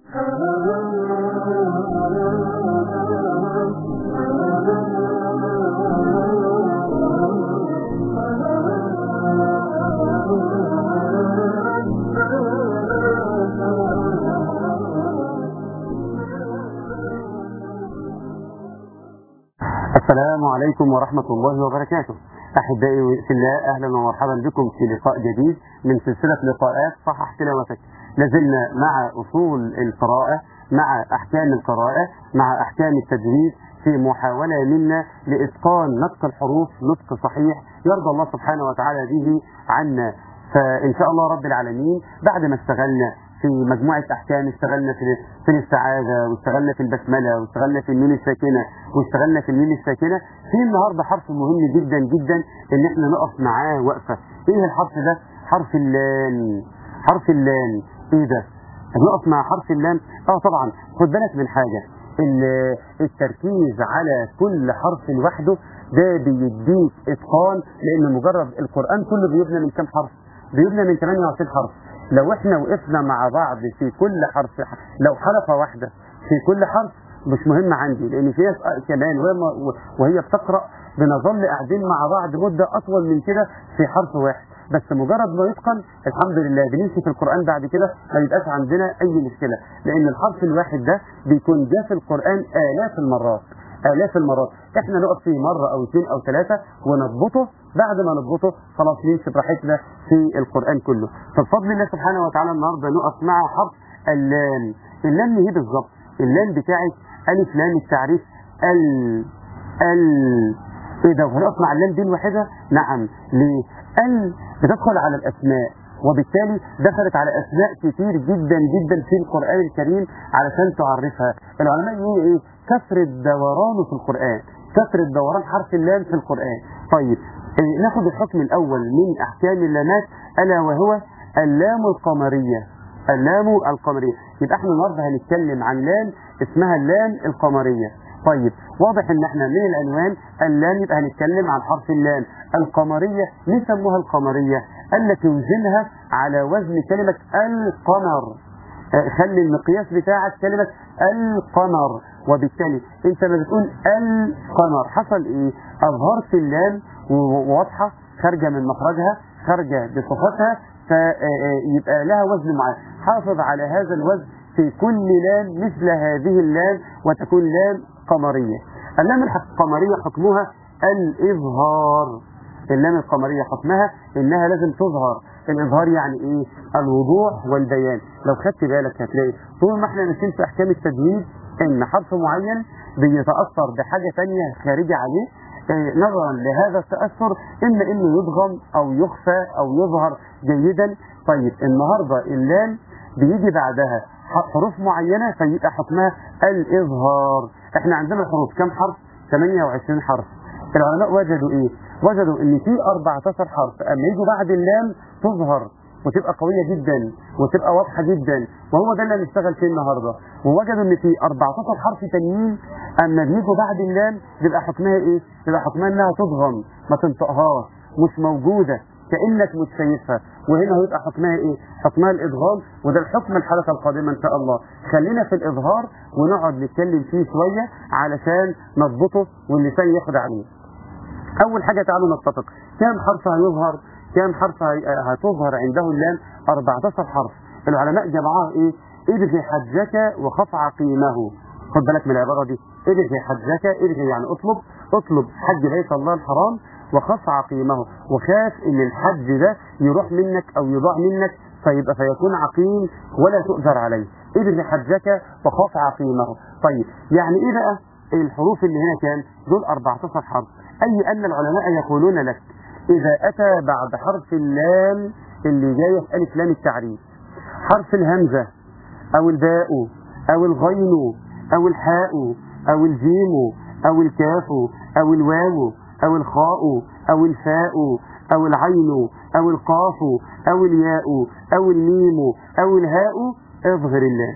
السلام عليكم ورحمة الله وبركاته أحبائي في الله أهلا ومرحبا بكم في لقاء جديد من سلسلة لقاءات صحح تلاوتك لازلنا مع أصول القراءة مع أحكام القراءة مع أحكام التجويد في محاولة منا لإتقان نطق الحروف نطق صحيح يرضى الله سبحانه وتعالى به عنا فإن شاء الله رب العالمين بعد ما اشتغلنا في مجموعة أحكام اشتغلنا في في الاستعاذة واشتغلنا في البسملة واشتغلنا في النون الساكنة واشتغلنا في الميم الساكنة في النهاردة حرف مهم جدا جدا إن احنا نقف معاه وقفة إيه الحرف ده؟ حرف اللام حرف اللام إيه ده؟ نقف مع حرف اللام اه طبعا خد بالك من حاجة ال- التركيز على كل حرف لوحده ده بيديك اتقان لان مجرد القران كله بيبنى من كام حرف بيبنى من 28 حرف لو احنا وقفنا مع بعض في كل حرف لو حلقه واحده في كل حرف مش مهم عندي لان في ناس كمان وهي- وهي بتقرا بنظل قاعدين مع بعض مده اطول من كده في حرف واحد بس مجرد ما يتقن الحمد لله بنمشي في القرآن بعد كده ما يبقاش عندنا أي مشكلة لأن الحرف الواحد ده بيكون جاء في القرآن آلاف المرات آلاف المرات احنا نقف فيه مرة أو اثنين أو ثلاثة ونضبطه بعد ما نضبطه خلاص نمشي براحتنا في القرآن كله فبفضل الله سبحانه وتعالى النهارده نقف مع حرف اللام اللام ايه بالظبط اللام بتاعت ألف لام التعريف ال ال ايه ده وهنقف مع اللام دي الواحدة نعم ليه ال بتدخل على الاسماء وبالتالي دخلت على اسماء كتير جدا جدا في القران الكريم علشان تعرفها العلماء يقولوا ايه كثره دورانه في القران كثره دوران حرف اللام في القران طيب إيه ناخد الحكم الاول من احكام اللامات الا وهو اللام القمريه اللام القمريه يبقى احنا النهارده هنتكلم عن لام اسمها اللام القمريه طيب واضح ان احنا من العنوان اللام يبقى هنتكلم عن حرف اللام القمرية ليه سموها القمرية التي توزنها على وزن كلمة القمر آه، خلي المقياس بتاعك كلمة القمر وبالتالي انت لما بتقول القمر حصل ايه اظهرت اللام وواضحة خارجة من مخرجها خارجة بصفتها فيبقى لها وزن معين حافظ على هذا الوزن في كل لام مثل هذه اللام وتكون لام قمرية اللام القمرية حكمها الإظهار اللام القمرية حكمها إنها لازم تظهر الإظهار يعني إيه الوضوح والبيان لو خدت بالك هتلاقي طول ما احنا ماشيين في أحكام التجويد إن حرف معين بيتأثر بحاجة تانية خارجة عليه آه، نظرا لهذا التأثر إما إنه يضغم أو يخفى أو يظهر جيدا طيب النهاردة اللام بيجي بعدها ح- حروف معينة فيبقى حكمها الإظهار احنا عندنا الحروف كم حرف 28 حرف العلماء وجدوا ايه وجدوا ان في 14 حرف اما يجوا بعد اللام تظهر وتبقى قوية جدا وتبقى واضحة جدا وهو ده اللي هنشتغل فيه النهاردة ووجدوا ان في 14 حرف تانيين اما بيجوا بعد اللام بيبقى حكمها ايه بيبقى حكمها انها تضغم ما تنطقهاش مش موجودة كأنك مش شايفها وهنا هيبقى حكمها ايه حكمها الادغام وده الحكم الحلقة القادمة ان شاء الله خلينا في الاظهار ونقعد نتكلم فيه شوية علشان نضبطه واللسان ياخد عليه اول حاجة تعالوا نتفق كام حرف هيظهر كام حرف هي- هتظهر عنده اللام 14 حرف العلماء جمعوها ايه ابغي حجك وخف عقيمه خد بالك من العبارة دي ابغي حجك ابغي يعني اطلب اطلب حج بيت الله الحرام وخف عقيمه وخاف ان الحج ده يروح منك او يضاع منك فيبقى فيكون عقيم ولا تؤجر عليه ابغي حجك وخاف عقيمه طيب يعني ايه بقى الحروف اللي هنا كام دول 14 حرف أي أن العلماء يقولون لك إذا أتى بعد حرف اللام اللي جاية في ألف لام التعريف حرف الهمزة أو الباء أو الغين أو الحاء أو الجيم أو الكاف أو الواو أو الخاء أو الفاء أو العين أو القاف أو الياء أو الميم أو الهاء اظهر اللام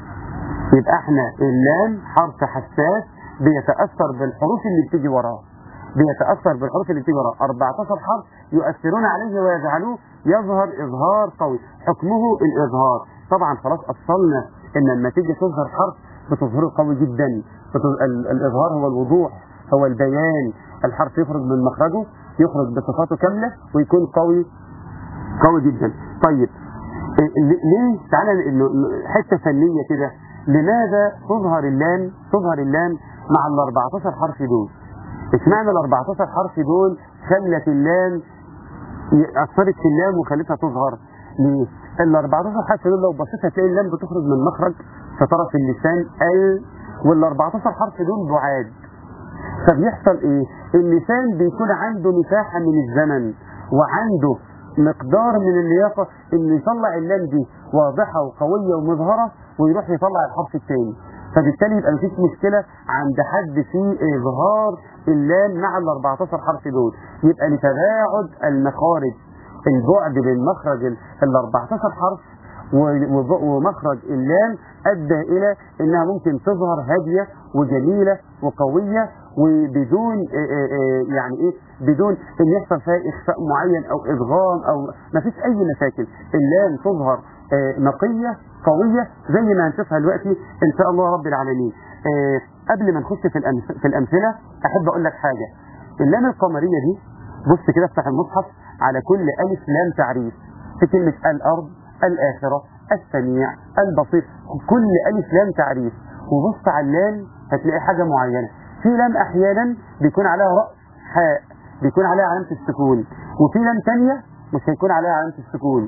يبقى احنا اللام حرف حساس بيتأثر بالحروف اللي بتيجي وراه بيتأثر بالحروف اللي بتيجي وراه 14 حرف يؤثرون عليه ويجعلوه يظهر إظهار قوي حكمه الإظهار طبعا خلاص أصلنا ان لما تيجي تظهر حرف بتظهره قوي جدا بتظ... ال... الاظهار هو الوضوح هو البيان الحرف يخرج من مخرجه يخرج بصفاته كامله ويكون قوي قوي جدا طيب ليه تعالى حته فنيه كده لماذا تظهر اللام تظهر اللام مع ال 14 حرف دول اشمعنى ال 14 حرف دول خلت اللام اثرت في اللام وخلتها تظهر ليه؟ ال 14 حرف دول لو بصيت هتلاقي اللام بتخرج من مخرج في طرف اللسان ال وال 14 حرف دول بعاد فبيحصل ايه؟ اللسان بيكون عنده مساحه من الزمن وعنده مقدار من اللياقه انه يطلع اللام دي واضحه وقويه ومظهره ويروح يطلع الحرف الثاني فبالتالي يبقى مفيش مشكله عند حد في اظهار اللام مع ال 14 حرف دول يبقى لتباعد المخارج البعد بين مخرج ال 14 حرف ومخرج اللام ادى الى انها ممكن تظهر هاديه وجميله وقويه وبدون يعني ايه بدون ان يحصل فيها اخفاء معين او ادغام او ما فيش اي مشاكل اللام تظهر نقيه قويه زي ما هنشوفها دلوقتي ان شاء الله رب العالمين قبل ما نخش في في الامثله احب اقول لك حاجه اللام القمريه دي بص كده افتح المصحف على كل الف لام تعريف في كلمه الارض الاخره السميع البصير كل الف لام تعريف وبص على اللام هتلاقي حاجه معينه في لام احيانا بيكون عليها راس حاء بيكون عليها علامه السكون وفي لام ثانيه مش هيكون عليها علامه السكون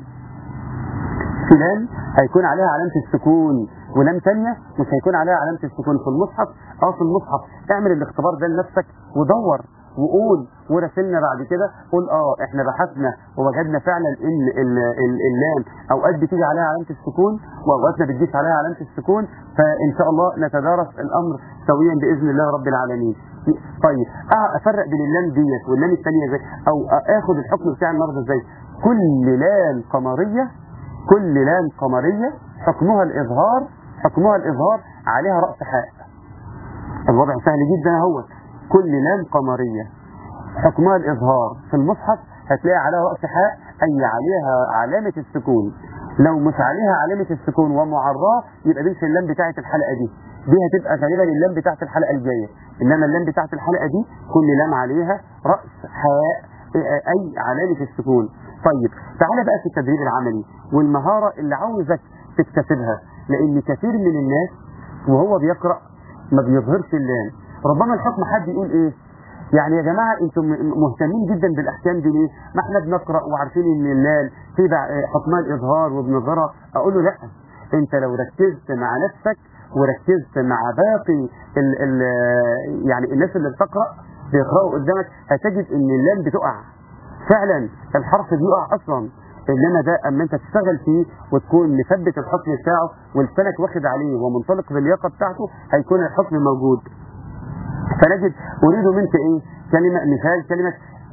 في لام هيكون عليها علامه السكون ولام ثانيه مش هيكون عليها علامه السكون في المصحف او في المصحف اعمل الاختبار ده لنفسك ودور وقول وراسلنا بعد كده قول اه احنا بحثنا ووجدنا فعلا ان ال ال اللام اوقات بتيجي عليها علامه السكون واوقات ما بتجيش عليها علامه السكون فان شاء الله نتدارس الامر سويا باذن الله رب العالمين. طيب افرق بين اللام ديت واللام الثانيه ازاي؟ او اخد الحكم بتاع النهارده ازاي؟ كل لام قمريه كل لام قمريه حكمها الاظهار حكمها الاظهار عليها راس حاء. الوضع سهل جدا اهوت كل لام قمرية حكمها الإظهار في المصحف هتلاقي عليها رأس حاء أي عليها علامة السكون لو مش عليها علامة السكون ومعراه يبقى دي مش اللام بتاعة الحلقة دي دي هتبقى غالبا اللام بتاعة الحلقة الجاية إنما اللام بتاعة الحلقة دي كل لام عليها رأس حاء أي علامة السكون طيب تعالى بقى في التدريب العملي والمهارة اللي عاوزك تكتسبها لأن كثير من الناس وهو بيقرأ ما بيظهرش اللام ربما الحكم حد يقول ايه يعني يا جماعة انتم مهتمين جدا بالاحكام دي ليه ما احنا بنقرأ وعارفين ان اللام في حكمها الاظهار وبنظهرها اقول له لا انت لو ركزت مع نفسك وركزت مع باقي ال ال يعني الناس اللي بتقرأ بيقرأوا قدامك هتجد ان اللام بتقع فعلا الحرف بيقع اصلا انما ده اما انت تشتغل فيه وتكون مثبت الحكم بتاعه ولسانك واخد عليه ومنطلق باللياقه بتاعته هيكون الحكم موجود فنجد أريد منك إيه كلمة مثال كلمة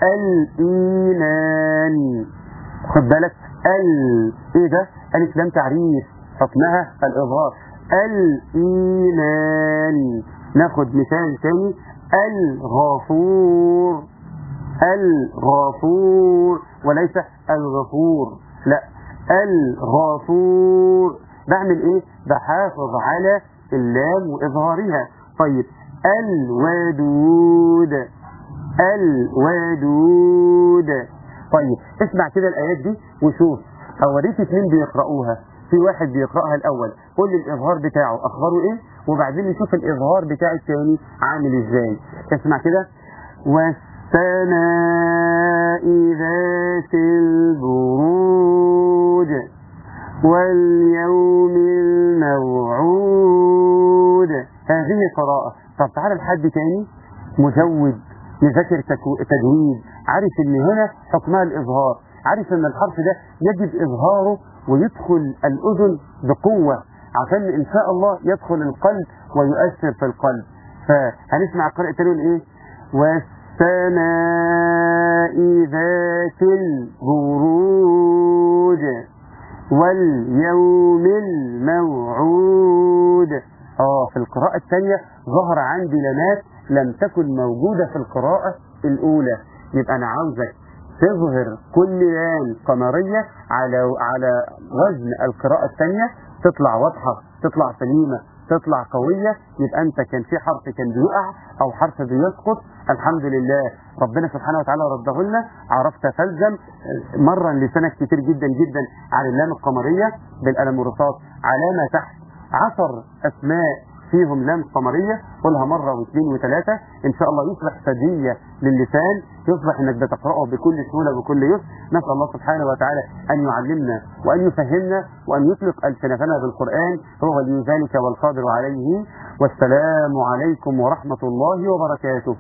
الإيمان خد بالك ال إيه ده ألف لام تعريف حكمها الإظهار الإيمان ناخد مثال تاني الغفور الغفور وليس الغفور لا الغفور بعمل ايه بحافظ على اللام واظهارها طيب الودود الودود طيب اسمع كده الايات دي وشوف اوريك اثنين بيقرأوها في واحد بيقرأها الاول قول لي الاظهار بتاعه اخباره ايه وبعدين نشوف الاظهار بتاع الثاني عامل ازاي اسمع كده والسماء ذات البروج واليوم الموعود هذه قراءة طب تعالى لحد تاني مزود يذاكر تجويد عارف ان هنا حكمها الاظهار عارف ان الحرف ده يجب اظهاره ويدخل الاذن بقوة عشان ان شاء الله يدخل القلب ويؤثر في القلب فهنسمع القراءة تاني ايه والسماء ذات البروج واليوم الموعود اه في القراءة الثانية ظهر عندي لمات لم تكن موجودة في القراءة الأولى يبقى أنا عاوزك تظهر كل لام قمرية على على وزن القراءة الثانية تطلع واضحه تطلع سليمه تطلع قوية يبقى انت كان في حرف كان بيقع او حرف بيسقط الحمد لله ربنا سبحانه وتعالى رده لنا عرفت فلزم مرة لسانك كتير جدا جدا على اللام القمرية بالقلم والرصاص علامة تحت عشر اسماء فيهم لام قمرية قولها مرة واثنين وثلاثة ان شاء الله يصبح ثدية للسان يصبح انك بتقرأه بكل سهولة وبكل يسر نسأل الله سبحانه وتعالى ان يعلمنا وان يفهمنا وان يطلق السنتنا بالقرآن هو ولي ذلك والقادر عليه والسلام عليكم ورحمة الله وبركاته